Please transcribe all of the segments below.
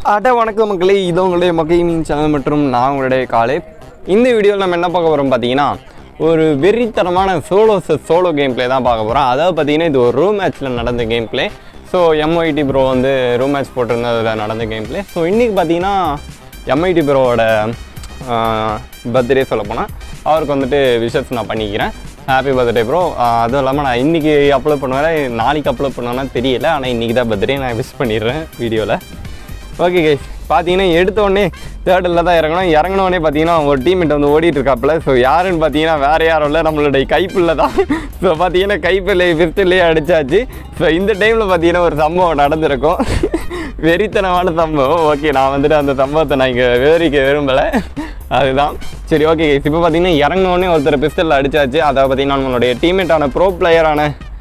அட வணக்கம் மக்களே இது உங்களுடைய மகைமின் சேனல் மற்றும் நான் உங்களுடைய காலை இந்த வீடியோவில் நம்ம என்ன பார்க்க போகிறோம் பார்த்தீங்கன்னா ஒரு வெறித்தனமான சோலோ சோலோ கேம் ப்ளே தான் பார்க்க போகிறோம் அதாவது பார்த்தீங்கன்னா இது ஒரு ரூம் மேட்ச்சில் நடந்த gameplay so MIT bro வந்து ரூம் மேட்ச் போட்டிருந்ததில் நடந்த கேம் ப்ளே ஸோ இன்றைக்கி பார்த்தீங்கன்னா எம்ஐடி ப்ரோவோட பர்த்டே சொல்ல போனால் அவருக்கு வந்துட்டு விஷஸ் நான் பண்ணிக்கிறேன் ஹாப்பி பர்த்டே ப்ரோ அதுவும் இல்லாமல் நான் இன்றைக்கி அப்லோட் பண்ணுவேன் நாளைக்கு அப்லோட் பண்ணுவேன்னா தெரியல ஆனால் இன்றைக்கி தான் பர்த்டே நான் விஷ் பண்ணிடுறேன் வீடியோவில் ஓகே கைஸ் பார்த்தீங்கன்னா எடுத்த உடனே தேர்டில் தான் இறங்கணும் இறங்கின உடனே பார்த்தீங்கன்னா ஒரு டீம்மேட் வந்து ஓடிட்டு இருக்காப்புல ஸோ யாருன்னு பார்த்தீங்கன்னா வேறு யாரும் இல்லை நம்மளுடைய கைப்பில்ல தான் ஸோ பார்த்தீங்கன்னா கைப்பிள்ளை ஃபிஃப்த்துலேயே அடிச்சாச்சு ஸோ இந்த டைமில் பார்த்தீங்கன்னா ஒரு சம்பவம் நடந்திருக்கும் வெறித்தனமான சம்பவம் ஓகே நான் வந்துட்டு அந்த சம்பவத்தை நான் இங்கே விவரிக்க விரும்பலை அதுதான் சரி ஓகே கைஸ் இப்போ பார்த்தீங்கன்னா இறங்கின உடனே ஒருத்தர் பிஸ்டலில் அடிச்சாச்சு அதை பார்த்தீங்கன்னா நம்மளுடைய டீம்மேட்டான ப்ரோ பிளேயரான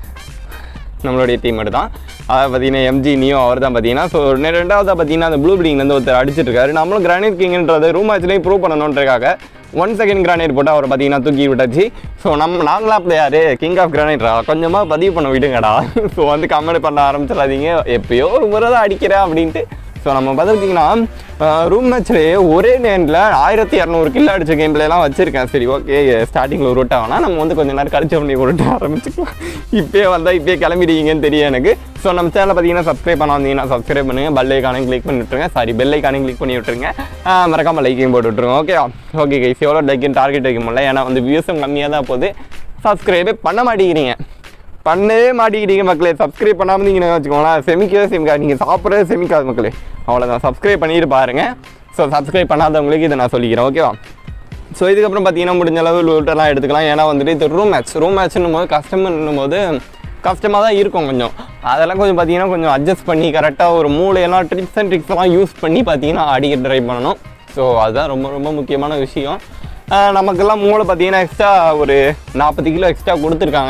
நம்மளுடைய டீம்மேட் தான் அதை பார்த்தீங்கன்னா எம்ஜி நியோ அவர் தான் பார்த்தீங்கன்னா ஸோ ரெண்டாவதாக பார்த்தீங்கன்னா அந்த ப்ளூ பில்டிங்லேருந்து ஒருத்தர் அடிச்சிட்டு இருக்காரு நம்மளும் கிரானைட் கிங்ன்றது ரூம் மேட்ச்லேயும் ப்ரூவ் பண்ணணுன்றக்காக ஒன் செகண்ட் கிரானைட் போட்டு அவரை பார்த்தீங்கன்னா தூக்கி விட்டாச்சு ஸோ நம்ம நாங்களா பிளேயாரு கிங் ஆஃப் கிரானைட்ரா கொஞ்சமாக பதிவு பண்ண விடுங்கடா ஸோ வந்து கமெண்ட் பண்ண ஆரம்பிச்சிடாதீங்க எப்பயோ ஒரு முறை தான் அடிக்கிறேன் அப்படின்ட்டு ஸோ நம்ம பார்த்துக்கிட்டிங்கன்னா ரூம் மேட்ச்லேயே ஒரே நேரில் ஆயிரத்தி இரநூறு கிலோ அடிச்ச கேம் பிளேலாம் வச்சுருக்கேன் சரி ஓகே ஸ்டார்டிங்கில் ஒரு விட்டா வேணா நம்ம வந்து கொஞ்ச நேரம் கழிச்ச பண்ணி உருட்ட ஆரம்பிச்சுக்கலாம் இப்போயே வந்தால் இப்போயே கிளம்பிடுவீங்கன்னு தெரியும் எனக்கு ஸோ நம்ம சேனலை பார்த்தீங்கன்னா சப்ஸ்கிரைப் பண்ண வந்தீங்கன்னா சப்ஸ்கிரைப் பண்ணுங்கள் பெல் ஐக்கானையும் கிளிக் பண்ணி விட்டுருங்க சாரி பெல் ஐக்கானையும் கிளிக் பண்ணி விட்டுருங்க ஆஹ் மறக்காம லைக்கையும் போட்டு விட்டுருங்க ஓகே ஓகே கைஸ் எவ்வளோ லைக்குன்னு டார்கெட் வைக்க முடியல ஏன்னா வந்து வியூஸும் கம்மியாக தான் போகுது சப்ஸ்கிரைபே பண்ண மாட்டேங்கிறீங்க பண்ணவே மாட்டேங்கிறீங்க மக்களே சப்ஸ்கிரைப் பண்ணாமல் இருந்தீங்கன்னு வச்சுக்கோங்களேன் செமிக்கவே செமிக்காது நீங்கள் சாப்பிட்றதே செமிக்காது மக்களே அவ்வளோதான் சப்ஸ்கிரைப் பண்ணிட்டு பாருங்க ஸோ சப்ஸ்கிரைப் பண்ணாதவங்களுக்கு இதை நான் சொல்லிக்கிறேன் ஓகேவா ஸோ இதுக்கப்புறம் பார்த்தீங்கன்னா முடிஞ்ச அளவு லூட்டெல்லாம் எடுத்துக்கலாம் ஏன்னா வந்துட்டு இது ரூம் மேட்ச் ரூம் மேட்ச்னும் போது கஸ்டமர்னும் போது கஷ்டமாக தான் இருக்கும் கொஞ்சம் அதெல்லாம் கொஞ்சம் பார்த்தீங்கன்னா கொஞ்சம் அட்ஜஸ்ட் பண்ணி கரெக்டாக ஒரு மூளையெல்லாம் ட்ரிக்ஸ் அண்ட் ட்ரிக்ஸ்லாம் யூஸ் பண்ணி பார்த்தீங்கன்னா அடிக்க ட்ரை பண்ணணும் ஸோ அதுதான் ரொம்ப ரொம்ப முக்கியமான விஷயம் ஆஹ் நமக்கெல்லாம் மூளை பார்த்தீங்கன்னா எக்ஸ்ட்ரா ஒரு நாற்பது கிலோ எக்ஸ்ட்ரா கொடுத்துருக்காங்க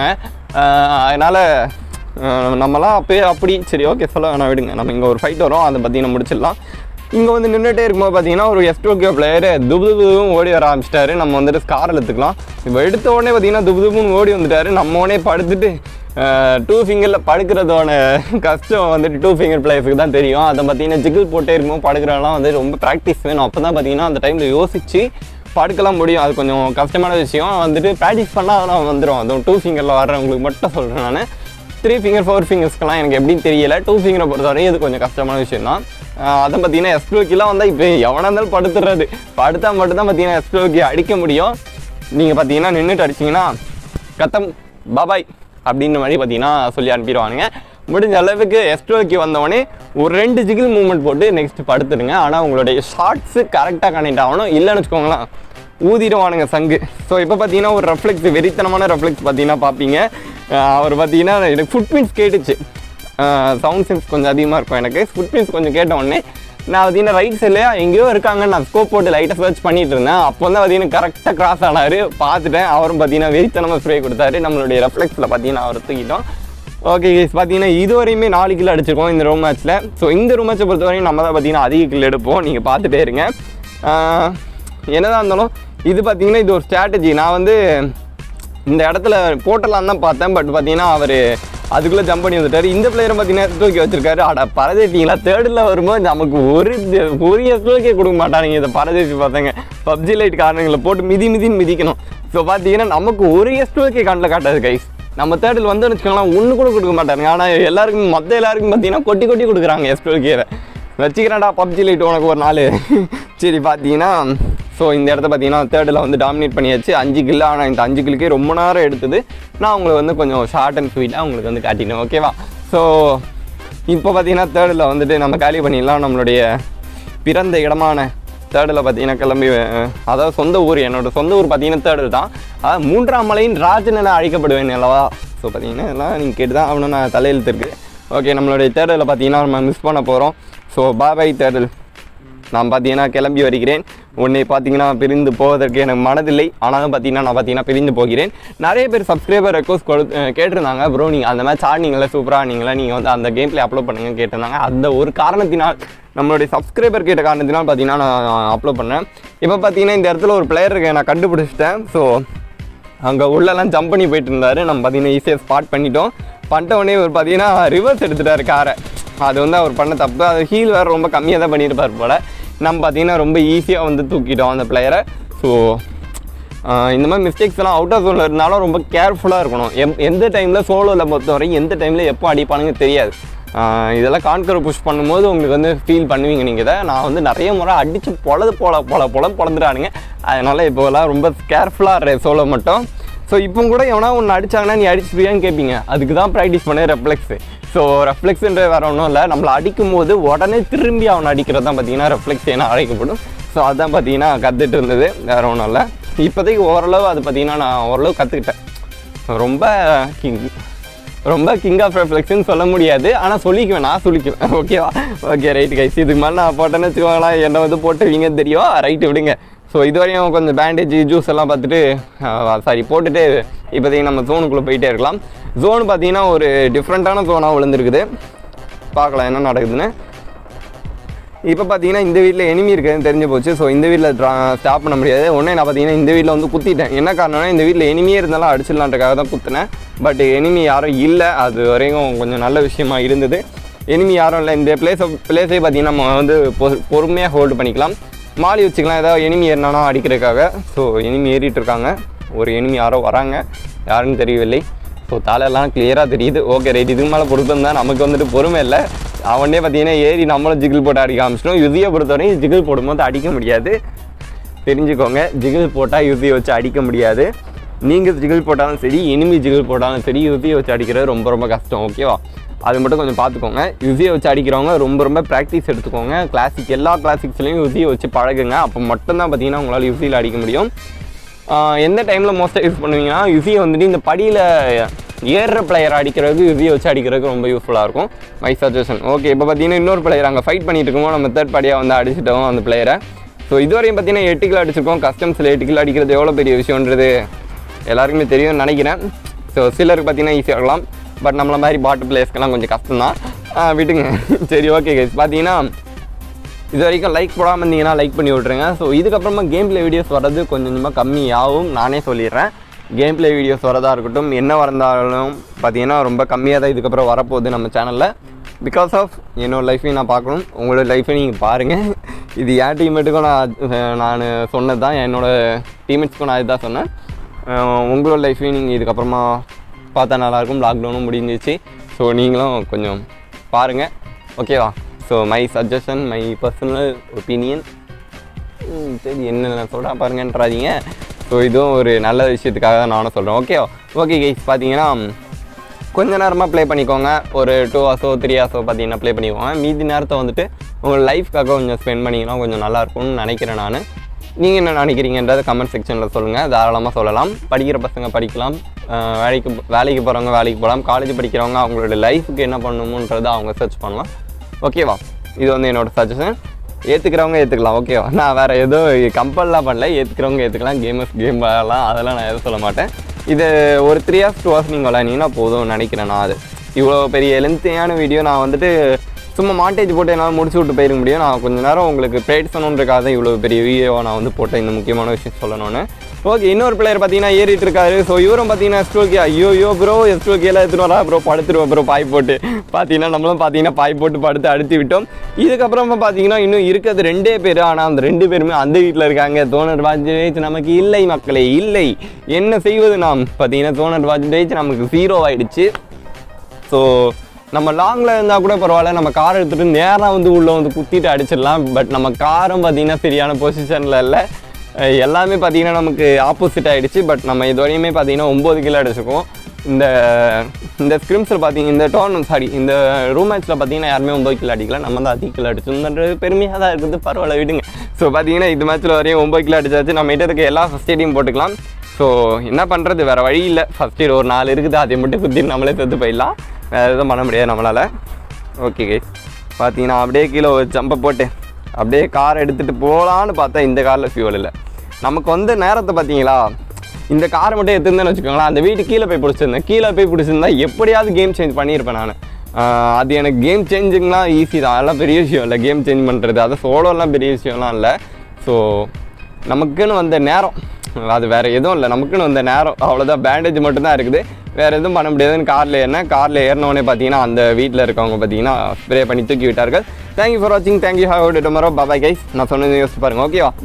அதனால் நம்மலாம் அப்பயே அப்படி சரி ஓகே சொல்ல வேணாம் விடுங்க நம்ம இங்கே ஒரு ஃபைட் வரும் அதை பார்த்தீங்கன்னா முடிச்சிடலாம் இங்கே வந்து நின்றுட்டே இருக்கும்போது பார்த்தீங்கன்னா ஒரு எஸ்டோக்கியோ பிளேயர் துபு துபுவும் ஓடி வர ஆரம்பிச்சிட்டாரு நம்ம வந்துட்டு ஸ்கார் எடுத்துக்கலாம் இப்போ எடுத்த உடனே பார்த்தீங்கன்னா துபு துபுன்னு ஓடி வந்துட்டாரு நம்ம உடனே படுத்துட்டு டூ ஃபிங்கரில் படுக்கிறதோட கஷ்டம் வந்துட்டு டூ ஃபிங்கர் பிளேயர்ஸுக்கு தான் தெரியும் அதை பார்த்தீங்கன்னா ஜிகிள் போட்டே இருக்கும்போது படுக்கிறதெல்லாம் வந்து ரொம்ப ப்ராக்டிஸ் வேணும் அப்போ தான் பார்த்தீங்கன்னா அந்த டைமில் யோசிச்சு படுக்கலாம் முடியும் அது கொஞ்சம் கஷ்டமான விஷயம் வந்துட்டு ப்ராக்டிஸ் பண்ணால் அதெல்லாம் வந்துடும் அதுவும் டூ ஃபிங்கரில் வர்றவங்களுக்கு மட்டும் சொல்கிறேன் நான் த்ரீ ஃபிங்கர் ஃபோர் ஃபிங்கர்ஸ்க்கெல்லாம் எனக்கு எப்படின்னு தெரியல டூ ஃபிங்கரை பொறுத்தவரையும் இது கொஞ்சம் கஷ்டமான விஷயம் தான் அதை பார்த்தீங்கன்னா எஸ்ப்ளோக்கிலாம் வந்தால் இப்போ எவனாக இருந்தாலும் படுத்துடுறது படுத்தா மட்டும் தான் பார்த்தீங்கன்னா எஸ்ப்ளோக்கி அடிக்க முடியும் நீங்கள் பார்த்தீங்கன்னா நின்றுட்டு அடிச்சிங்கன்னா கத்தம் பாபாய் அப்படின்ற மாதிரி பார்த்தீங்கன்னா சொல்லி அனுப்பிடுவானுங்க முடிஞ்ச அளவுக்கு எஸ்ட்ரோக்கு வந்தவொடனே ஒரு ரெண்டு ஜிகிள் மூவ்மெண்ட் போட்டு நெக்ஸ்ட் படுத்துடுங்க ஆனால் உங்களுடைய ஷார்ட்ஸு கரெக்டாக கனெக்ட் ஆகணும் இல்லைன்னு வச்சுக்கோங்களேன் ஊதிடுவானுங்க சங்கு ஸோ இப்போ பார்த்தீங்கன்னா ஒரு ரெஃப்ளெக்ஸ் வெறித்தனமான ரெஃப்ளெக்ஸ் பார்த்தீங்கன்னா பார்ப்பீங்க அஹ் அவர் பார்த்தீங்கன்னா எனக்கு ஃபுட் பிரிண்ட்ஸ் கேட்டுச்சு சவுண்ட் சென்ஸ் கொஞ்சம் அதிகமாக இருக்கும் எனக்கு ஃபுட் பிரிண்ட்ஸ் கொஞ்சம் கேட்ட உடனே நான் பார்த்தீங்கன்னா ரைட் சைடில் எங்கேயோ இருக்காங்க நான் ஸ்கோப் போட்டு லைட்டாக சர்ச் பண்ணிட்டு இருந்தேன் அப்போ வந்து பார்த்தீங்கன்னா கரெக்டாக கிராஸ் ஆனார் பார்த்துட்டேன் அவரும் பார்த்தீங்கன்னா வெறித்தனமாக ஸ்ப்ரே கொடுத்தாரு நம்மளுடைய ரெஃப்ளெக்ஸில் பார்த்தீங்கன்னா அவர் தூக்கிட்டோம் ஓகே கேஸ் பார்த்தீங்கன்னா இதுவரையுமே நாலு கிலோ அடிச்சிருக்கோம் இந்த ரூம் மேட்ச்சில் ஸோ இந்த ரூம் மேட்சை பொறுத்தவரையும் நம்ம தான் பார்த்தீங்கன்னா அதிக கிலோ எடுப்போம் நீங்கள் பார்த்துட்டே இருங்க ஆஹ் என்னதான் இருந்தாலும் இது பார்த்தீங்கன்னா இது ஒரு ஸ்ட்ராட்டஜி நான் வந்து இந்த இடத்துல போட்டலாம் தான் பார்த்தேன் பட் பார்த்தீங்கன்னா அவர் அதுக்குள்ளே ஜம்ப் பண்ணி வந்துட்டார் இந்த பிளேயரும் பார்த்தீங்கன்னா தூக்கி வச்சிருக்காரு அட பரதேசிங்களா தேர்டில் வரும்போது நமக்கு ஒரு ஒரு எஸ்லோக்கே கொடுக்க மாட்டானுங்க இந்த பரதேசி பார்த்தங்க பப்ஜி லைட் காரணங்களை போட்டு மிதி மிதின்னு மிதிக்கணும் ஸோ பார்த்தீங்கன்னா நமக்கு ஒரு எஸ்லோக்கே கண்ணில் காட்டாது கைஸ் நம்ம தேர்டில் வந்து வச்சுக்கோங்களேன் ஒன்று கூட கொடுக்க மாட்டாங்க ஆனால் எல்லாருக்கும் மற்ற எல்லாருக்கும் பார்த்தீங்கன்னா கொட்டி கொட்டி கொடுக்குறாங்க எஸ்லோக்கேவை வச்சுக்கிறேன்டா பப்ஜி லைட் உனக்கு ஒரு நாள் சரி பார்த்தீங்கன்னா ஸோ இந்த இடத்த பார்த்தீங்கன்னா தேர்டில் வந்து டாமினேட் பண்ணியாச்சு அஞ்சு கிலோ ஆனால் இந்த அஞ்சு கிலுக்கே ரொம்ப நேரம் எடுத்தது நான் உங்களுக்கு வந்து கொஞ்சம் ஷார்ட் அண்ட் ஸ்வீட்டாக உங்களுக்கு வந்து காட்டினேன் ஓகேவா ஸோ இப்போ பார்த்தீங்கன்னா தேர்டில் வந்துட்டு நம்ம காலி பண்ணிடலாம் நம்மளுடைய பிறந்த இடமான தேர்டில் பார்த்தீங்கன்னா கிளம்பி அஹ், அதாவது சொந்த ஊர் என்னோட சொந்த ஊர் பார்த்தீங்கன்னா தேர்டில் தான் அதாவது மூன்றாம் மலையின் ராஜன் என அழைக்கப்படுவேன் அல்லவா ஸோ பார்த்தீங்கன்னா இதெல்லாம் நீங்கள் கேட்டு தான் ஆகணும் நான் தலையெழுத்து இருக்கு ஓகே நம்மளுடைய தேர்தலில் பார்த்தீங்கன்னா நம்ம மிஸ் பண்ண போகிறோம் ஸோ பாபாய் தேர்தல் நான் பார்த்தீங்கன்னா கிளம்பி வருகிறேன் உன்னை பார்த்தீங்கன்னா பிரிந்து போவதற்கு எனக்கு மனதில்லை ஆனாலும் பார்த்தீங்கன்னா நான் பார்த்தீங்கன்னா பிரிந்து போகிறேன் நிறைய பேர் சப்ஸ்கிரைபர் ரெக்வஸ்ட் கொடு அஹ் கேட்டிருந்தாங்க ப்ரோ நீங்கள் அந்த மேட்ச் ஆடினீங்களா சூப்பராக நீங்களா நீங்கள் வந்து அந்த கேம் ப்ளே அப்லோட் பண்ணுங்கன்னு கேட்டிருந்தாங்க அந்த ஒரு காரணத்தினால் நம்மளுடைய சப்ஸ்கிரைபர் கேட்ட காரணத்தினால் பார்த்தீங்கன்னா நான் அப்லோட் பண்ணேன் இப்போ பார்த்தீங்கன்னா இந்த இடத்துல ஒரு பிளேயர் நான் கண்டுபிடிச்சிட்டேன் ஸோ அங்கே உள்ளெல்லாம் ஜம்ப் பண்ணி போயிட்டு இருந்தாரு நம்ம பார்த்தீங்கன்னா ஈஸியாக ஸ்பாட் பண்ணிட்டோம் பண்ணிட்ட உடனே ஒரு பார்த்தீங்கன்னா ரிவர்ஸ் எடுத்துட்டாரு காரை அது வந்து அவர் பண்ண தப்பு அது ஹீல் வேறு ரொம்ப கம்மியாக தான் பண்ணியிருப்பார் போல் நம்ம பார்த்தீங்கன்னா ரொம்ப ஈஸியாக வந்து தூக்கிட்டோம் அந்த பிளேயரை ஸோ இந்த மாதிரி மிஸ்டேக்ஸ் எல்லாம் அவுட் ஆஃப் ஜோனில் இருந்தாலும் ரொம்ப கேர்ஃபுல்லாக இருக்கணும் எம் எந்த டைமில் சோலோவில் பொறுத்தவரைக்கும் எந்த டைமில் எப்போ அடிப்பானுங்க தெரியாது ஆஹ் இதெல்லாம் கான்கர் புஷ் பண்ணும்போது உங்களுக்கு வந்து ஃபீல் பண்ணுவீங்க நீங்கள் இதை நான் வந்து நிறைய முறை அடித்து பொழது போல போல போல பொழந்துறானுங்க அதனால் இப்போலாம் ரொம்ப கேர்ஃபுல்லாக இருறேன் சோலோ மட்டும் ஸோ இப்போ கூட எவனா ஒன்று அடிச்சாங்கன்னா நீ அடிச்சிருவியான்னு கேட்பீங்க அதுக்கு தான் ப்ராக்டிஸ் பண்ண ரெஃப்ளெக்ஸு ஸோ ரெஃப்ளெக்ஸுன்ற வேறு ஒன்றும் இல்லை நம்மளை அடிக்கும் போது உடனே திரும்பி அவனை அடிக்கிறது தான் பார்த்தீங்கன்னா ரெஃப்ளெக்ஸ் என அழைக்கப்படும் ஸோ அதான் பார்த்தீங்கன்னா கற்றுட்டு இருந்தது வேறு ஒன்றும் இல்லை இப்போதைக்கு ஓரளவு அது பார்த்தீங்கன்னா நான் ஓரளவு கற்றுக்கிட்டேன் ரொம்ப கிங் ரொம்ப கிங் ஆஃப் ரெஃப்ளெக்ஷன் சொல்ல முடியாது ஆனால் சொல்லிக்குவேன் நான் சொல்லிக்குவேன் ஓகேவா ஓகே ரைட்டு கைஸ் இதுக்கு மேலே நான் போட்டேன்னு வச்சுக்கோங்களா என்ன வந்து போட்டுவீங்கன்னு தெரியும் ரைட்டு விடுங்க ஸோ இதுவரையும் கொஞ்சம் பேண்டேஜ் ஜூஸ் எல்லாம் பார்த்துட்டு சாரி போட்டுட்டு இப்போதைக்கு நம்ம ஜோனுக்குள்ளே போயிட்டே இருக்கலாம் ஜோன் பார்த்தீங்கன்னா ஒரு டிஃப்ரெண்ட்டான ஜோனாக விழுந்திருக்குது பார்க்கலாம் என்ன நடக்குதுன்னு இப்போ பார்த்தீங்கன்னா இந்த வீட்டில் எனிமி இருக்குதுன்னு தெரிஞ்சு போச்சு ஸோ இந்த வீட்டில் ஸ்டாப் பண்ண முடியாது உடனே நான் பார்த்தீங்கன்னா இந்த வீட்டில் வந்து குத்திட்டேன் என்ன காரணம்னா இந்த வீட்டில் எனிமியே இருந்தாலும் அடிச்சிடலான்றக்காக தான் குத்தினேன் பட் எனிமி யாரும் இல்லை அது வரைக்கும் கொஞ்சம் நல்ல விஷயமா இருந்தது எனிமி யாரும் இல்லை இந்த பிளேஸ் பிளேஸே பார்த்தீங்கன்னா நம்ம வந்து பொ- பொறுமையாக ஹோல்டு பண்ணிக்கலாம் மாலி வச்சுக்கலாம் ஏதாவது எனிமி ஏறினானா அடிக்கிறதுக்காக ஸோ எனிமி ஏறிட்டு இருக்காங்க ஒரு எனிமி யாரோ வராங்க யாருன்னு தெரியவில்லை ஸோ தலையெல்லாம் கிளியராக தெரியுது ஓகே ரைட் இதுக்கு மேலே பொறுத்தம் தான் நமக்கு வந்துட்டு பொறுமை இல்லை அவனே பார்த்தீங்கன்னா ஏறி நம்மளும் ஜிகில் போட்டு அடிக்க ஆரம்பிச்சிட்டோம் யுதியை பொறுத்தவரையும் ஜிகில் போடும்போது அடிக்க முடியாது தெரிஞ்சுக்கோங்க ஜிகில் போட்டால் யுதியை வச்சு அடிக்க முடியாது நீங்கள் ஜிகில் போட்டாலும் சரி எனிமி ஜிகில் போட்டாலும் சரி யுதியை வச்சு அடிக்கிறது ரொம்ப ரொம்ப கஷ்டம் ஓகேவா அது மட்டும் கொஞ்சம் பார்த்துக்கோங்க யுதியை வச்சு அடிக்கிறவங்க ரொம்ப ரொம்ப ப்ராக்டிஸ் எடுத்துக்கோங்க கிளாசிக் எல்லா கிளாசிக்ஸ்லையும் யுதியை வச்சு பழகுங்க அப்போ மட்டும்தான் பார்த்தீங்கன்னா உங்களால் யுசியில் அடிக்க முடியும் ஆஹ் எந்த டைமில் மோஸ்ட்டாக யூஸ் பண்ணுவீங்கன்னா யுசியை வந்துட்டு இந்த படியில் ஏறுற பிளேயர் அடிக்கிறதுக்கு யுசியை வச்சு அடிக்கிறதுக்கு ரொம்ப யூஸ்ஃபுல்லாக இருக்கும் மை சஜஷன் ஓகே இப்போ பார்த்தீங்கன்னா இன்னொரு பிளேயர் அங்கே ஃபைட் பண்ணிட்டு இருக்கோம் நம்ம தேர்ட் படியாக வந்து அடிச்சிட்டோம் அந்த பிளேயரை ஸோ இதுவரையும் பார்த்தீங்கன்னா எட்டு கிலோ அடிச்சிருக்கோம் கஸ்டம்ஸில் எட்டு கிலோ அடிக்கிறது எவ்வளோ பெரிய விஷயன்றது எல்லாருக்குமே தெரியும்னு நினைக்கிறேன் ஸோ சிலருக்கு பார்த்தீங்கன்னா ஈஸியாக இருக்கலாம் பட் நம்மள மாதிரி பாட்டு பிளேயர்ஸ்க்கெல்லாம் கொஞ்சம் கஷ்டம் தான் விட்டுங்க சரி ஓகே கைஸ் பார்த்தீங்கன்னா இது வரைக்கும் லைக் போடாமல் இருந்தீங்கன்னா லைக் பண்ணி விட்ருங்க ஸோ இதுக்கப்புறமா கேம் ப்ளே வீடியோஸ் வர்றது கொஞ்சம் கொஞ்சமாக கம்மியாகும் நானே சொல்லிடுறேன் கேம் ப்ளே வீடியோஸ் வரதா இருக்கட்டும் என்ன வந்தாலும் பார்த்தீங்கன்னா ரொம்ப கம்மியாக தான் இதுக்கப்புறம் வரப்போகுது நம்ம சேனலில் பிகாஸ் ஆஃப் என்னோட லைஃப்பையும் நான் பார்க்கணும் உங்களோட லைஃப்பையும் நீங்கள் பாருங்கள் இது என் டீம்மேட்டுக்கும் நான் நான் சொன்னது தான் என்னோட டீம்மேட்ஸ்க்கும் நான் இதுதான் சொன்னேன் அஹ் உங்களோட லைஃப்பையும் நீங்கள் இதுக்கப்புறமா பார்த்தா நல்லாயிருக்கும் லாக்டவுனும் முடிஞ்சிச்சு ஸோ நீங்களும் கொஞ்சம் பாருங்கள் ஓகேவா so my suggestion my personal opinion சரி என்ன சொல்கிறா பாருங்கன்றாதீங்க ஸோ இதுவும் ஒரு நல்ல விஷயத்துக்காக தான் நானும் சொல்கிறேன் ஓகே ஓகே கைஸ் பார்த்தீங்கன்னா கொஞ்ச நேரமாக ப்ளே பண்ணிக்கோங்க ஒரு டூ ஹவர்ஸோ த்ரீ ஹவர்ஸோ பார்த்தீங்கன்னா ப்ளே பண்ணிக்கோங்க மீதி நேரத்தை வந்துட்டு உங்கள் லைஃப்க்காக கொஞ்சம் ஸ்பெண்ட் பண்ணிங்கன்னா கொஞ்சம் நல்லா இருக்கும்னு நினைக்கிறேன் நான் நீங்கள் என்ன நினைக்கிறீங்கன்றத கமெண்ட் செக்ஷனில் சொல்லுங்கள் தாராளமாக சொல்லலாம் படிக்கிற பசங்க படிக்கலாம் அஹ் வேலைக்கு வேலைக்கு போகிறவங்க வேலைக்கு போகலாம் காலேஜ் படிக்கிறவங்க அவங்களோட லைஃபுக்கு என்ன பண்ணணுன்றதை அவங்க சர்ச் பண்ணலாம் ஓகேவா இது வந்து என்னோட சஜஷன் ஏற்றுக்கிறவங்க ஏற்றுக்கலாம் ஓகேவா நான் வேறு எதுவும் கம்பல்லாம் பண்ணல ஏற்றுக்கிறவங்க ஏற்றுக்கலாம் கேமர்ஸ் கேம் விளையாடலாம் அதெல்லாம் நான் எதுவும் சொல்ல மாட்டேன் இது ஒரு த்ரீ ஹவர்ஸ் டூ ஹவர்ஸ் நீங்கள் விளையாடினீங்கன்னா போதும்னு நினைக்கிறேன் நான் அது இவ்வளோ பெரிய லென்த்தியான வீடியோ நான் வந்துட்டு சும்மா மாண்டேஜ் போட்டு என்னால் முடிச்சு விட்டு போயிருக்க முடியும் நான் கொஞ்ச நேரம் உங்களுக்கு ப்ரேட் பண்ணணுன்றக்காக தான் இவ்வளோ பெரிய வீடியோவை நான் வந்து போட்டேன் இந்த முக்கியமான விஷயம் சொல்லணும்னு ஓகே இன்னொரு பிளேயர் பார்த்தீங்கன்னா ஏறிட்டு இருக்காரு ஸோ இவரும் பார்த்தீங்கன்னா எஸ்டோல்கே ஐயோ ஐயோ ப்ரோ எஸ்டோல்கேலாம் எடுத்துன்னு வரா ப்ரோ படுத்துருவோம் ப்ரோ பாய் போட்டு பார்த்தீங்கன்னா நம்மளும் பார்த்தீங்கன்னா பாய் போட்டு படுத்து அடித்து விட்டோம் இதுக்கப்புறமா பார்த்தீங்கன்னா இன்னும் இருக்கிறது ரெண்டே பேர் ஆனால் அந்த ரெண்டு பேருமே அந்த வீட்டில் இருக்காங்க தோணர் வாஜ்டேஜ் நமக்கு இல்லை மக்களே இல்லை என்ன செய்வது நாம் பார்த்தீங்கன்னா தோணர் வாஜ்டேஜ் நமக்கு ஜீரோ ஆயிடுச்சு ஸோ நம்ம லாங்கில் இருந்தால் கூட பரவாயில்ல நம்ம கார் எடுத்துகிட்டு நேராக வந்து உள்ளே வந்து குத்திட்டு அடிச்சிடலாம் பட் நம்ம காரும் பார்த்தீங்கன்னா சரியான பொசிஷனில் இல்லை அஹ் எல்லாமே பார்த்தீங்கன்னா நமக்கு ஆப்போசிட் ஆகிடுச்சு பட் நம்ம இது வரையுமே பார்த்தீங்கன்னா ஒம்பது கிலோ அடிச்சிருக்கோம் இந்த இந்த ஸ்கிரிம்ஸில் பார்த்தீங்க இந்த டோர்னமெண்ட் சாரி இந்த ரூம் மேட்ச்சில் பார்த்தீங்கன்னா யாருமே ஒம்பது கிலோ அடிக்கல நம்ம தான் அதிக கிலோ அடிச்சோம்ன்றது பெருமையாக தான் இருக்குது பரவாயில்ல விடுங்க ஸோ பார்த்தீங்கன்னா இது மேட்ச்சில் வரையும் ஒம்பது கிலோ அடிச்சாச்சு நம்ம கிட்ட இருக்க எல்லா ஃபஸ்ட் எய்டையும் போட்டுக்கலாம் ஸோ என்ன பண்ணுறது வேறு வழி இல்லை ஃபஸ்ட் எய்ட் ஒரு நாலு இருக்குது அதை மட்டும் குத்தி நம்மளே செத்து போயிடலாம் வேறு எதுவும் பண்ண முடியாது நம்மளால் ஓகே கைஸ் பார்த்தீங்கன்னா அப்படியே கீழே ஒரு ஜம்பை போட்டு அப்படியே கார் எடுத்துகிட்டு போகலான்னு பார்த்தா இந்த காரில் ஃபியூவல் இல்லை நமக்கு வந்து நேரத்தை பார்த்தீங்களா இந்த காரை மட்டும் எடுத்துருந்தேன்னு வச்சுக்கோங்களேன் அந்த வீட்டு கீழே போய் பிடிச்சிருந்தேன் கீழே போய் பிடிச்சிருந்தா எப்படியாவது கேம் சேஞ்ச் பண்ணியிருப்பேன் நான் அது எனக்கு கேம் சேஞ்சிங்லாம் ஈஸி தான் அதெல்லாம் பெரிய விஷயம் இல்லை கேம் சேஞ்ச் பண்ணுறது அது சோலோலாம் பெரிய விஷயம்லாம் இல்லை ஸோ நமக்குன்னு வந்த நேரம் அது வேறு எதுவும் இல்லை நமக்குன்னு வந்த நேரம் அவ்வளோதான் பேண்டேஜ் மட்டும்தான் இருக்குது வேறு எதுவும் பண்ண முடியாதுன்னு காரில் ஏறினேன் காரில் ஏறினோடனே பார்த்தீங்கன்னா அந்த வீட்டில் இருக்கவங்க பார்த்தீங்கன்னா ஸ்ப்ரே பண்ணி தூக்கி விட்டார்கள் தேங்க்யூ ஃபார் வாட்சிங் thank you how tomorrow bye bye guys நான் சொன்னது யோசிச்சு பாருங்க ஓகேவா